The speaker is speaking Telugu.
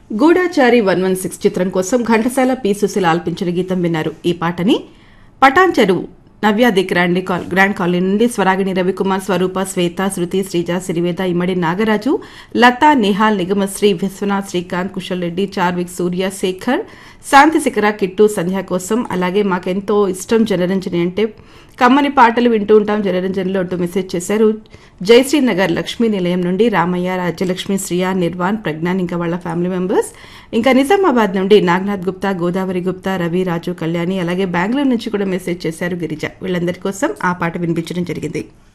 గూఢాచారి వన్ వన్ సిక్స్ చిత్రం కోసం ఘంటసాల పి సుశీల ఆల్పించిన గీతం విన్నారు ఈ పాటని పటాన్ చెరువు నవ్యాది గ్రాండ్ కాల్ గ్రాండ్ కాలనీ నుండి స్వరాగిణి రవికుమార్ స్వరూప శ్వేత శృతి శ్రీజ సిరివేద ఇమ్మడి నాగరాజు లతా నిహాల్ నిగమశ్రీ విశ్వనాథ్ శ్రీకాంత్ కుశల్ రెడ్డి చార్విక్ సూర్య శేఖర్ శాంతి శిఖర కిట్టు సంధ్య కోసం అలాగే మాకెంతో ఇష్టం జనరంజని అంటే కమ్మని పాటలు వింటూ ఉంటాం జనరంజన్లో అంటూ మెసేజ్ చేశారు జయశ్రీ నగర్ లక్ష్మీ నిలయం నుండి రామయ్య రాజ్యలక్ష్మి శ్రియా నిర్వాణ్ ప్రజ్ఞాన్ ఇంకా వాళ్ళ ఫ్యామిలీ మెంబర్స్ ఇంకా నిజామాబాద్ నుండి నాగనాథ్ గుప్తా గోదావరి గుప్తా రవి రాజు కళ్యాణి అలాగే బెంగళూరు నుంచి కూడా మెసేజ్ చేశారు గిరిజ వీళ్ళందరి కోసం ఆ పాట వినిపించడం జరిగింది